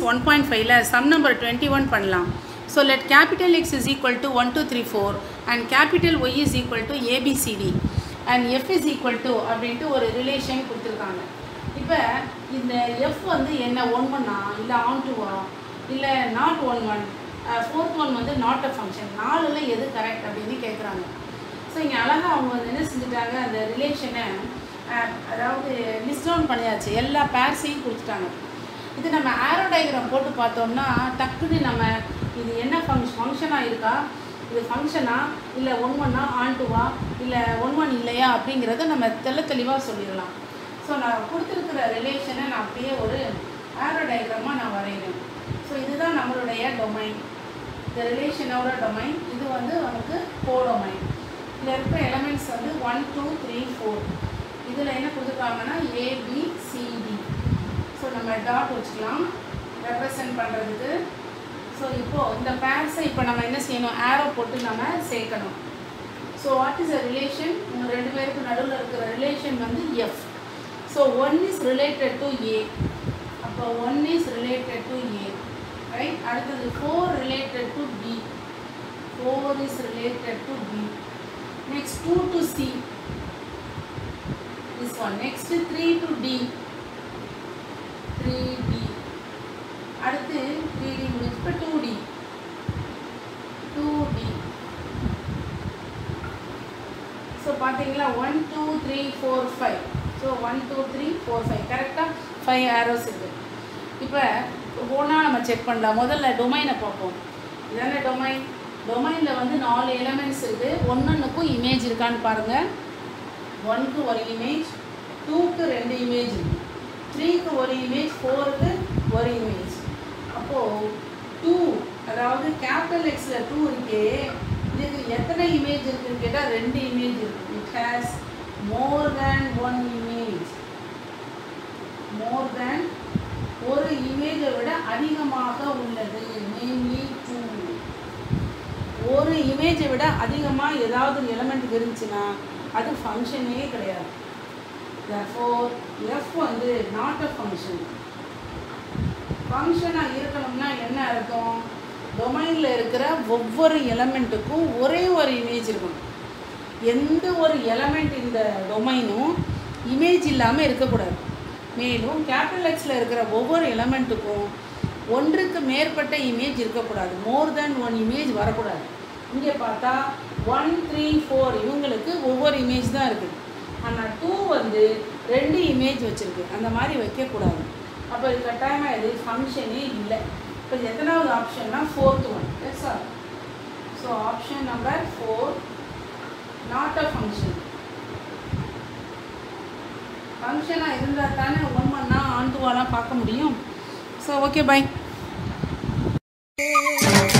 one point ஃபைவ்ல some number twenty one பண்ணலாம் so let capital X is equal to one two three four and capital Y is equal to ABCD and F is equal to அப்படின்ட்டு ஒரு relation கொடுத்துருக்காங்க இப்போ இந்த F வந்து என்ன one ஒன்னா இல்லை ஆன் டூவா இல்லை not one one fourth one வந்து நாட் அ ஃபங்க்ஷன் நாலுல எது கரெக்ட் அப்படின்னு கேட்குறாங்க ஸோ இங்கே அழகாக அவங்க வந்து என்ன செஞ்சுட்டாங்க அந்த ரிலேஷனை அதாவது லிஸ்ட் டவுன் பண்ணியாச்சு எல்லா பேர்ஸையும் கொடுத்துட்டாங்க இது நம்ம ஆரோ டயக்ராம் போட்டு பார்த்தோம்னா டக்குன்னு நம்ம இது என்ன ஃபங்க்ஷன் ஃபங்க்ஷனாக இருக்கா இது ஃபங்க்ஷனா இல்லை ஒன் ஒன்னா ஆன் டூவா இல்லை ஒன் ஒன் இல்லையா அப்படிங்கிறத நம்ம தெள்ள தெளிவாக சொல்லிடலாம் ஸோ நான் கொடுத்துருக்கிற ரிலேஷனை நான் அப்படியே ஒரு ஆரோ டயக்ராமாக நான் வரைகிறேன் ஸோ இதுதான் நம்மளுடைய டொமைன் இந்த ரிலேஷனோட டொமைன் இது வந்து நமக்கு கோடொமைன் இதில் இருக்கிற எலமெண்ட்ஸ் வந்து ஒன் டூ த்ரீ ஃபோர் இதில் என்ன கொடுத்துருக்காங்கன்னா ஏபிசிடி ஸோ நம்ம டாட் வச்சுக்கலாம் ரெப்ரசன்ட் பண்ணுறதுக்கு ஸோ இப்போது இந்த பேர்ஸை இப்போ நம்ம என்ன செய்யணும் ஆரோ போட்டு நம்ம சேர்க்கணும் so what is a relation உங்கள் ரெண்டு பேருக்கு நடுவில் இருக்கிற ரிலேஷன் வந்து F so one is related to A அப்போ one is related to A right அடுத்தது four related to B four is related to B next two to C this one next three to D three D அடுத்து three D முடிஞ்சு இப்போ two D two D so பார்த்தீங்களா one two three four five so one two three four five கரெக்டாக five arrows இருக்குது இப்போ ஒன்றா நம்ம check பண்ணலாம் முதல்ல டொமைனை பார்ப்போம் இதானே டொமைன் டொமைனில் வந்து நாலு எலமெண்ட்ஸ் இருக்குது ஒன்னொன்றுக்கும் இமேஜ் இருக்கான்னு பாருங்கள் ஒன்க்கு ஒரு இமேஜ் டூக்கு ரெண்டு இமேஜ் இருக்குது த்ரீக்கு ஒரு இமேஜ் ஃபோருக்கு ஒரு இமேஜ் அப்போது டூ அதாவது கேபிட்டல் எக்ஸில் டூ இருக்கே இதுக்கு எத்தனை இமேஜ் இருக்குன்னு கேட்டால் ரெண்டு இமேஜ் இருக்குது it has more than one image more than ஒரு இமேஜை விட அதிகமாக உள்ளது மெயின்லி டூ ஒரு இமேஜை விட அதிகமாக ஏதாவது ஒரு எலமெண்ட் இருந்துச்சுன்னா அது ஃபங்க்ஷனே கிடையாது therefore எஃப் வந்து நாட் அ ஃபங்க்ஷன் ஃபங்க்ஷனாக இருக்கணும்னா என்ன அர்த்தம் டொமைனில் இருக்கிற ஒவ்வொரு எலமெண்ட்டுக்கும் ஒரே ஒரு இமேஜ் இருக்கணும் எந்த ஒரு எலமெண்ட் இந்த டொமைனும் இமேஜ் இல்லாமல் இருக்கக்கூடாது மேலும் கேபிட்டல் எக்ஸில் இருக்கிற ஒவ்வொரு எலமெண்ட்டுக்கும் ஒன்றுக்கு மேற்பட்ட இமேஜ் இருக்கக்கூடாது மோர் தென் ஒன் இமேஜ் வரக்கூடாது இங்கே பார்த்தா ஒன் த்ரீ ஃபோர் இவங்களுக்கு ஒவ்வொரு இமேஜ் தான் இருக்குது ஆனால் டூ வந்து ரெண்டு இமேஜ் வச்சுருக்கு அந்த மாதிரி வைக்கக்கூடாது அப்போ இது கட்டாயமாக இது ஃபங்க்ஷனே இல்லை இப்போ இது எத்தனாவது ஆப்ஷன்னா fourth one yes sir so option number four not a function ஃபங்க்ஷனாக இருந்தால் தானே ஒன் ஒன்னா ஆண்டுவாலாம் பார்க்க முடியும் ஸோ ஓகே பை